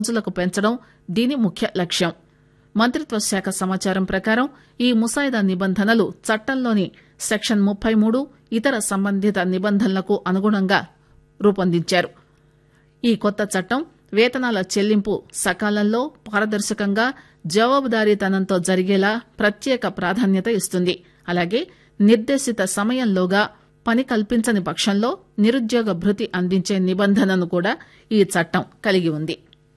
రోజులకు పెంచడం దీని ముఖ్య లక్ష్యం మంత్రిత్వ శాఖ సమాచారం ప్రకారం ఈ ముసాయిదా నిబంధనలు చట్టంలోని సెక్షన్ ముప్పై మూడు ఇతర సంబంధిత నిబంధనలకు అనుగుణంగా రూపొందించారు ఈ కొత్త చట్టం వేతనాల చెల్లింపు సకాలంలో పారదర్శకంగా జవాబుదారీతనంతో జరిగేలా ప్రత్యేక ప్రాధాన్యత ఇస్తుంది అలాగే నిర్దేశిత సమయంలోగా పని కల్పించని పక్షంలో నిరుద్యోగ భృతి అందించే నిబంధనను కూడా ఈ చట్టం కలిగి ఉంది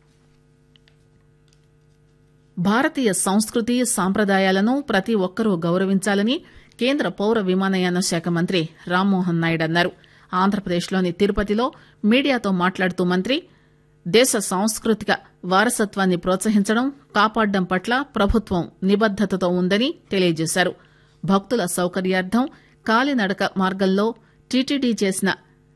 భారతీయ సంస్కృతి సాంప్రదాయాలను ప్రతి ఒక్కరూ గౌరవించాలని కేంద్ర పౌర విమానయాన శాఖ మంత్రి రామ్మోహన్ నాయుడు అన్నారు ఆంధ్రప్రదేశ్లోని తిరుపతిలో మీడియాతో మాట్లాడుతూ మంత్రి దేశ సాంస్కృతిక వారసత్వాన్ని ప్రోత్సహించడం కాపాడడం పట్ల ప్రభుత్వం నిబద్దతతో ఉందని తెలియజేశారు భక్తుల సౌకర్యార్థం కాలినడక మార్గంలో టీటీడీ చేసిన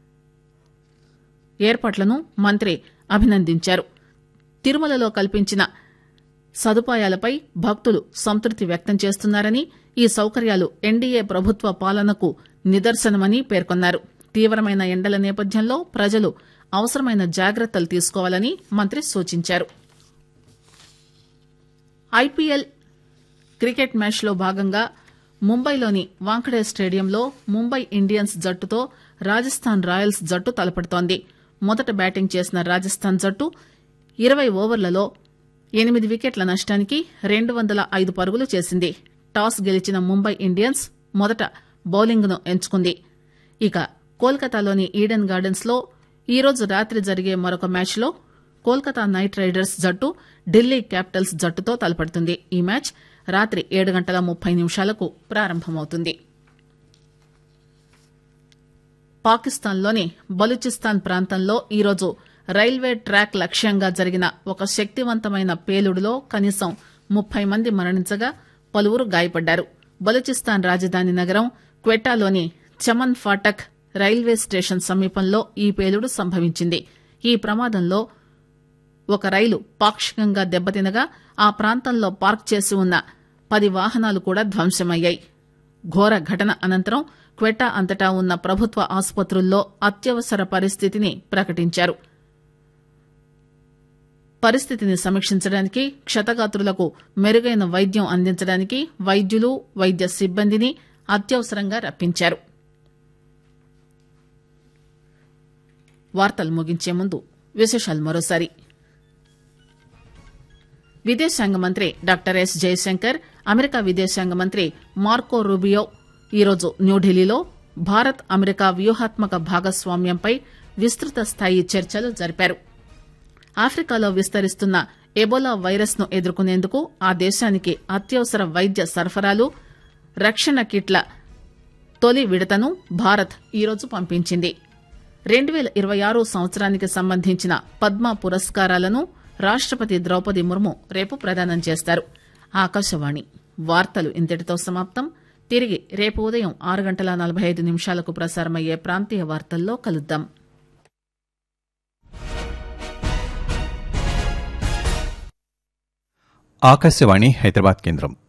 ఏర్పాట్లను మంత్రి అభినందించారు తిరుమలలో కల్పించిన సదుపాయాలపై భక్తులు సంతృప్తి వ్యక్తం చేస్తున్నారని ఈ సౌకర్యాలు ఎన్డీఏ ప్రభుత్వ పాలనకు నిదర్శనమని పేర్కొన్నారు తీవ్రమైన ఎండల నేపథ్యంలో ప్రజలు అవసరమైన జాగ్రత్తలు తీసుకోవాలని మంత్రి సూచించారు ఐపీఎల్ క్రికెట్ మ్యాచ్లో భాగంగా ముంబైలోని వాంఖడే స్టేడియంలో ముంబై ఇండియన్స్ జట్టుతో రాజస్థాన్ రాయల్స్ జట్టు తలపడుతోంది మొదట బ్యాటింగ్ చేసిన రాజస్థాన్ జట్టు ఇరవై ఓవర్లలో ఎనిమిది వికెట్ల నష్టానికి రెండు వందల ఐదు పరుగులు చేసింది టాస్ గెలిచిన ముంబై ఇండియన్స్ మొదట బౌలింగ్ ను ఎంచుకుంది ఇక కోల్కతాలోని ఈడెన్ గార్డెన్స్ లో ఈరోజు రాత్రి జరిగే మరొక మ్యాచ్ లో కోల్కతా నైట్ రైడర్స్ జట్టు ఢిల్లీ క్యాపిటల్స్ జట్టుతో తలపడుతుంది ఈ మ్యాచ్ రాత్రి ఏడు గంటల ముప్పై నిమిషాలకు ప్రారంభమవుతుంది పాకిస్తాన్లోని బలూచిస్తాన్ ప్రాంతంలో ఈరోజు రైల్వే ట్రాక్ లక్ష్యంగా జరిగిన ఒక శక్తివంతమైన పేలుడులో కనీసం ముప్పై మంది మరణించగా పలువురు గాయపడ్డారు బలూచిస్తాన్ రాజధాని నగరం క్వెటాలోని చమన్ ఫాటక్ రైల్వే స్టేషన్ సమీపంలో ఈ పేలుడు సంభవించింది ఈ ప్రమాదంలో ఒక రైలు పాక్షికంగా దెబ్బతినగా ఆ ప్రాంతంలో పార్క్ చేసి ఉన్న పది వాహనాలు కూడా ధ్వంసమయ్యాయి ఘోర ఘటన అనంతరం క్వెటా అంతటా ఉన్న ప్రభుత్వ ఆసుపత్రుల్లో అత్యవసర పరిస్థితిని ప్రకటించారు పరిస్థితిని సమీక్షించడానికి క్షతగాత్రులకు మెరుగైన వైద్యం అందించడానికి వైద్యులు వైద్య సిబ్బందిని అత్యవసరంగా రప్పించారు వార్తలు ముగించే ముందు విశేషాలు మరోసారి విదేశాంగ మంత్రి డాక్టర్ ఎస్ జయశంకర్ అమెరికా విదేశాంగ మంత్రి మార్కో రూబియో ఈరోజు న్యూఢిల్లీలో భారత్ అమెరికా వ్యూహాత్మక భాగస్వామ్యంపై విస్తృత స్థాయి చర్చలు జరిపారు ఆఫ్రికాలో విస్తరిస్తున్న ఎబోలా వైరస్ ను ఎదుర్కొనేందుకు ఆ దేశానికి అత్యవసర వైద్య సరఫరాలు రక్షణ కిట్ల తొలి విడతను భారత్ ఈరోజు పంపించింది రెండు పేల ఇరవై ఆరు సంవత్సరానికి సంబంధించిన పద్మ పురస్కారాలను రాష్టపతి ద్రౌపది ముర్ము రేపు ప్రదానం చేస్తారు ఆకాశవాణి వార్తలు ఇంతటితో సమాప్తం తిరిగి రేపు ఉదయం ఆరు గంటల నలభై ఐదు నిమిషాలకు ప్రసారమయ్యే ప్రాంతీయ వార్తల్లో కలుద్దాం ఆకాశవాణి హైదరాబాద్ కేంద్రం